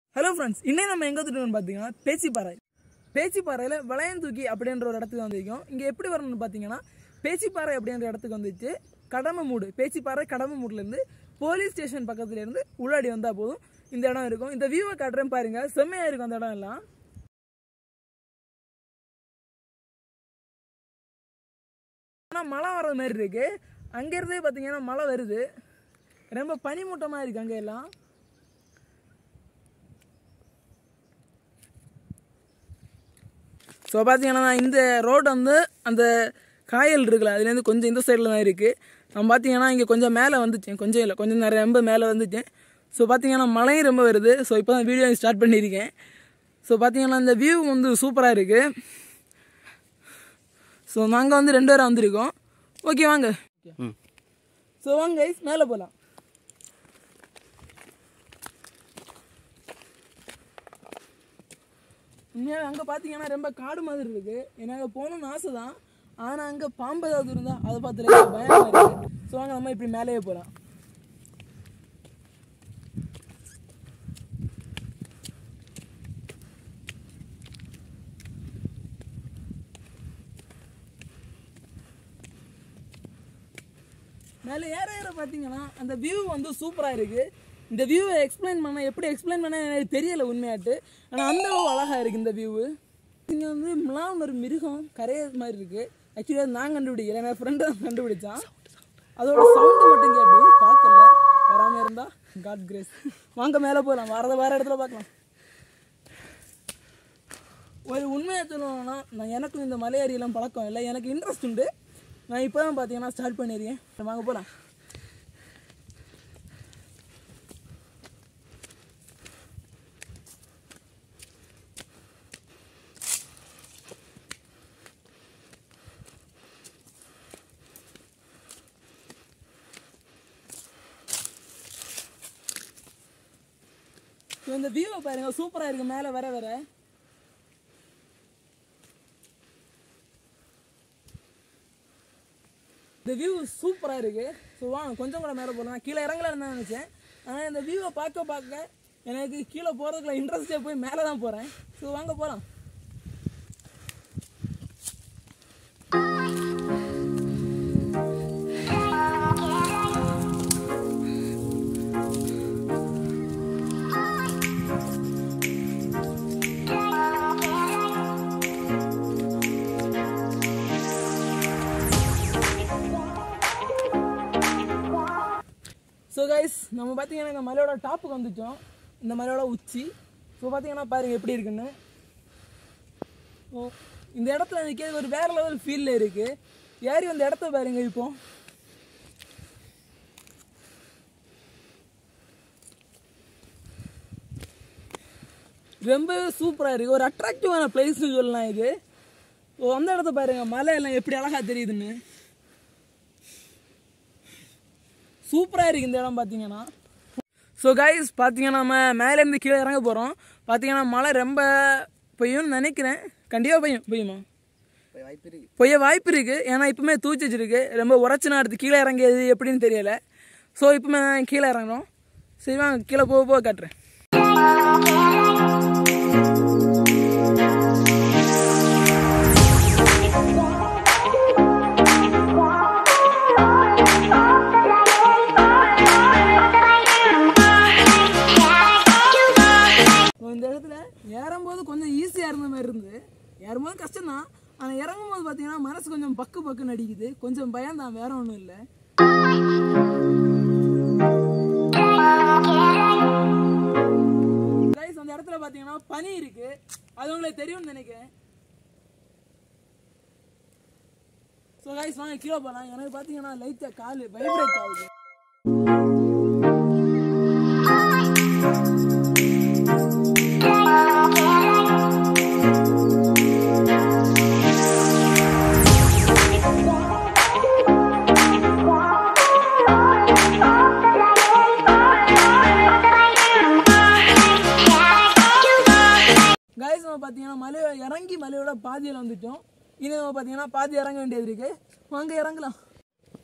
hello friends இன்னும் நம்ம எங்கே வந்துட்டோம்னு பார்த்தீங்கன்னா பேச்சிப்பாறை பேச்சிப்பாறையில் வளையந்தூக்கி அப்படின்ற ஒரு இடத்துக்கு வந்திருக்கோம் இங்கே எப்படி வரணும்னு பார்த்தீங்கன்னா பேச்சிப்பாறை அப்படின்ற இடத்துக்கு வந்துச்சு கடமமூடு பேச்சிப்பாறை கடமமூடுலேருந்து போலீஸ் ஸ்டேஷன் பக்கத்துலேருந்து உள்ளாடி வந்தால் போதும் இந்த இடம் இருக்கும் இந்த வியூவை காட்டுறேன் பாருங்க செம்மையாக இருக்கும் அந்த இடம் எல்லாம் ஆனால் மழை வர்ற மாதிரி இருக்கு அங்கேருந்தே பார்த்தீங்கன்னா மழை வருது ரொம்ப பனிமூட்டமாக இருக்கு அங்கே எல்லாம் ஸோ பார்த்தீங்கன்னா இந்த ரோடு வந்து அந்த காயல் இருக்குல்ல அதுலேருந்து கொஞ்சம் இந்த சைடில் தான் இருக்குது நான் பார்த்தீங்கன்னா இங்கே கொஞ்சம் மேலே வந்துச்சேன் கொஞ்சம் இல்லை கொஞ்சம் நிறைய ரொம்ப மேலே வந்துச்சேன் ஸோ பார்த்தீங்கன்னா மழையும் ரொம்ப வருது ஸோ இப்போ தான் வீடியோ ஸ்டார்ட் பண்ணியிருக்கேன் ஸோ பார்த்தீங்கன்னா இந்த வியூ வந்து சூப்பராக இருக்குது ஸோ நாங்கள் வந்து ரெண்டு பேரும் வந்திருக்கோம் ஓகே வாங்க ஸோ வாங்க guys, மேலே போகலாம் உண்மையாக அங்கே பார்த்தீங்கன்னா ரொம்ப காடு மாதிரி இருக்கு எனக்கு போகணும்னு ஆசை தான் ஆனால் அங்கே பாம்பு ஏதாவது இருந்தால் அதை பார்த்து பயமாக இருக்கு ஸோ வாங்க நம்ம இப்படி மேலேயே போகலாம் மேலே ஏற ஏற பார்த்தீங்கன்னா அந்த வியூ வந்து சூப்பராக இருக்குது இந்த வியூவை எக்ஸ்பிளைன் பண்ண எப்படி எக்ஸ்பிளைன் பண்ண எனக்கு தெரியல உண்மையாட்டு ஆனால் அந்த அளவு அழகாக இருக்குது இந்த வியூவு இங்கே வந்து மிளான் ஒரு மிருகம் கரையிற மாதிரி இருக்குது ஆக்சுவலி அது நான் கண்டுபிடிக்கல என் ஃப்ரெண்டு தான் கண்டுபிடிச்சான் அதோட சவுண்டு மட்டும் கேட்டு பார்க்கல வராமல் இருந்தா காட் கிரேஸ் வாங்க மேலே போகலாம் வரத வேறு இடத்துல பார்க்கலாம் ஒரு உண்மையை சொல்லணும்னா நான் எனக்கும் இந்த மலையேறியெல்லாம் பழக்கம் இல்லை எனக்கு இன்ட்ரெஸ்ட் உண்டு நான் இப்போ தான் பார்த்தீங்கன்னா ஸ்டார்ட் பண்ணியிருக்கேன் வாங்க போகலாம் இந்த வியூவை பாருங்க சூப்பராக இருக்கு மேலே வர வர இந்த வியூ சூப்பராக இருக்கு ஸோ வாங்க கொஞ்சம் கூட மேலே போகலாம் கீழே இறங்கலான்னு தான் நினச்சேன் ஆனால் இந்த வியூவை பார்க்க பார்க்க எனக்கு கீழே போகிறதுக்குள்ள இன்ட்ரெஸ்டே போய் மேலே தான் போகிறேன் ஸோ வாங்க போகலாம் ஸோ கைஸ் நம்ம பார்த்தீங்கன்னா இந்த மலையோட டாப்புக்கு வந்துட்டோம் இந்த மலையோட உச்சி ஸோ பார்த்தீங்கன்னா பாருங்க எப்படி இருக்குன்னு ஓ இந்த இடத்துல நிற்கிறது ஒரு வேற லெவல் ஃபீலில் இருக்கு ஏறி அந்த இடத்த பாருங்க இப்போ ரொம்ப சூப்பராக இருக்குது ஒரு அட்ராக்டிவான பிளேஸ்னு சொல்லலாம் இது ஓ அந்த இடத்த பாருங்க மலை எல்லாம் எப்படி அழகாக தெரியுதுன்னு சூப்பராக இருக்குது இந்த இடம் பார்த்தீங்கன்னா ஸோ கைஸ் பார்த்தீங்கன்னா நம்ம மேலேருந்து கீழே இறங்க போகிறோம் பார்த்தீங்கன்னா மழை ரொம்ப பெய்யும்னு நினைக்கிறேன் கண்டிப்பாக பெய்யும் பெய்யுமா பொய்ய வாய்ப்பு இருக்குது ஏன்னா இப்போமே தூச்சி வச்சிருக்கு ரொம்ப உரைச்சினா அடுத்து கீழே இறங்கியது எப்படின்னு தெரியல ஸோ இப்போமே கீழே இறங்குறோம் சரி வாங்க கீழே போக போக காட்டுறேன் இந்த இடத்துல ஏறும்போது கொஞ்சம் ஈஸியாக இருந்த மாதிரி இருந்து ஏறும்போது கஷ்டம்தான் ஆனால் இறங்கும் போது பார்த்தீங்கன்னா மனசு கொஞ்சம் பக்கு பக்குன்னு அடிக்குது கொஞ்சம் பயம்தான் வேற ஒன்றும் இல்லை கைஸ் அந்த இடத்துல பார்த்தீங்கன்னா பனி இருக்கு அது உங்களுக்கு தெரியும்னு நினைக்கிறேன் ஸோ கைஸ் வாங்க கீழே போகலாம் எனக்கு பார்த்தீங்கன்னா லைட்டாக கால் வைப்ரேட் ஆகுது கைஸ் நம்ம பார்த்தீங்கன்னா மலை இறங்கி மலையோட பாதியில் வந்துட்டோம் இனி நம்ம பார்த்தீங்கன்னா பாதி இறங்க வேண்டியது இருக்கு வாங்க இறங்கலாம்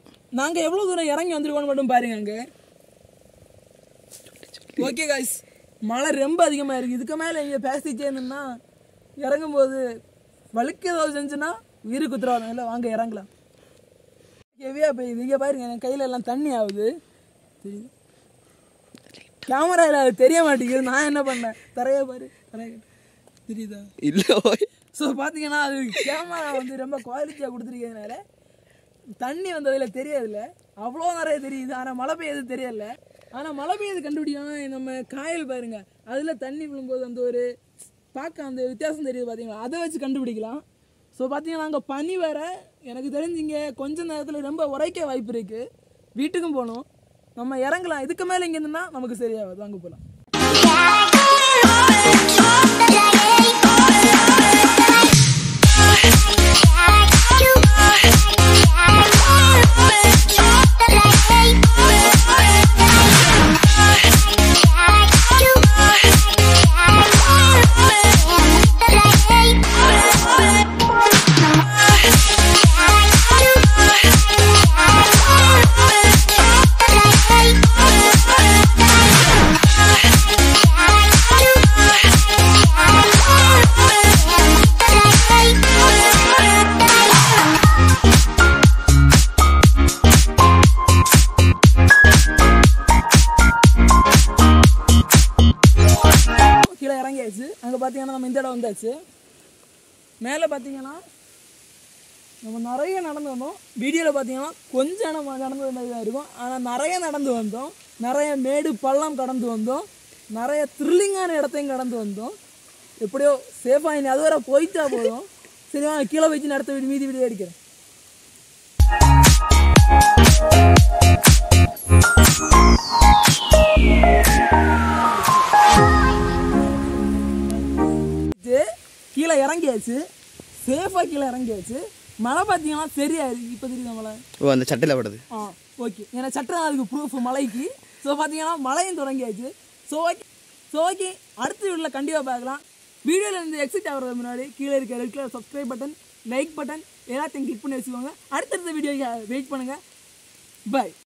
நாங்கள் எவ்வளோ தூரம் இறங்கி வந்திருக்கோம்னு மட்டும் பாருங்க அங்கே ஓகே காய்ஸ் மழை ரொம்ப அதிகமாக இருக்குது இதுக்கு மேலே இங்கே பேசிச்சே இருந்தோம்னா இறங்கும்போது வழுக்கு ஏதாவது செஞ்சுன்னா உயிருக்கு குத்துருவாங்க இல்லை வாங்க இறங்கலாம் ஹெவியாக பெய்யுது இங்கே பாருங்க என் கையில் எல்லாம் தண்ணி ஆகுது தெரியுது கேமராவில் அது தெரிய மாட்டேங்குது நான் என்ன பண்ணேன் தரைய பாரு தரைய தெரியுதா இல்ல ஓய் ஸோ பார்த்தீங்கன்னா அது கேமரா வந்து ரொம்ப குவாலிட்டியாக கொடுத்துருக்கிறதுனால தண்ணி வந்ததில் தெரியதில்ல அவ்வளோ நிறைய தெரியுது ஆனால் மழை பெய்யுது தெரியல ஆனால் மழை பெய்யுது கண்டுபிடிக்கணும் நம்ம காயல் பாருங்க அதில் தண்ணி விழும்போது அந்த ஒரு பார்க்க அந்த வித்தியாசம் தெரியுது பார்த்தீங்களா அதை வச்சு கண்டுபிடிக்கலாம் ஸோ பார்த்தீங்கன்னா அங்கே பனி வேற எனக்கு தெரிஞ்சுங்க கொஞ்ச நேரத்தில் ரொம்ப உரைக்க வாய்ப்பு இருக்குது வீட்டுக்கும் போகணும் நம்ம இறங்கலாம் இதுக்கு மேலே இங்கே இருந்தோம்னா நமக்கு சரியாகாது வாங்க போகலாம் கீழே இறங்கியாச்சு அங்கே பார்த்தீங்கன்னா நம்ம இந்த இடம் வந்தாச்சு மேலே பார்த்தீங்கன்னா நம்ம நிறைய நடந்து வந்தோம் வீடியோவில் பார்த்தீங்கன்னா கொஞ்சம் நம்ம நடந்து வந்ததாக இருக்கும் ஆனால் நிறைய நடந்து வந்தோம் நிறைய மேடு பள்ளம் கடந்து வந்தோம் நிறைய த்ரில்லிங்கான இடத்தையும் கடந்து வந்தோம் எப்படியோ சேஃபாக இனி அது வரை போயிட்டா போதும் சரி வாங்க கீழே வச்சு நடத்த வீடு மீதி வீடியோ அடிக்கிறேன் இது கீழே இறங்கியாச்சு சேஃபாக கீழே இறங்கியாச்சு மழை பார்த்தீங்கன்னா சரியா இருக்கு இப்போ தெரியுதா மழை ஓ அந்த சட்டையில் படுது ஆ ஓகே ஏன்னா சட்டம் அதுக்கு ப்ரூஃப் மழைக்கு ஸோ பார்த்தீங்கன்னா மழையும் தொடங்கியாச்சு ஸோ ஓகே ஸோ ஓகே அடுத்த வீடியோவில் கண்டிப்பாக பார்க்கலாம் வீடியோவில் இருந்து எக்ஸிட் ஆகிறது முன்னாடி கீழே இருக்க red colour subscribe button like button எல்லாத்தையும் கிளிக் பண்ணி வச்சுக்கோங்க அடுத்தடுத்த வீடியோக்கு வெயிட் பண்ணுங்கள் பை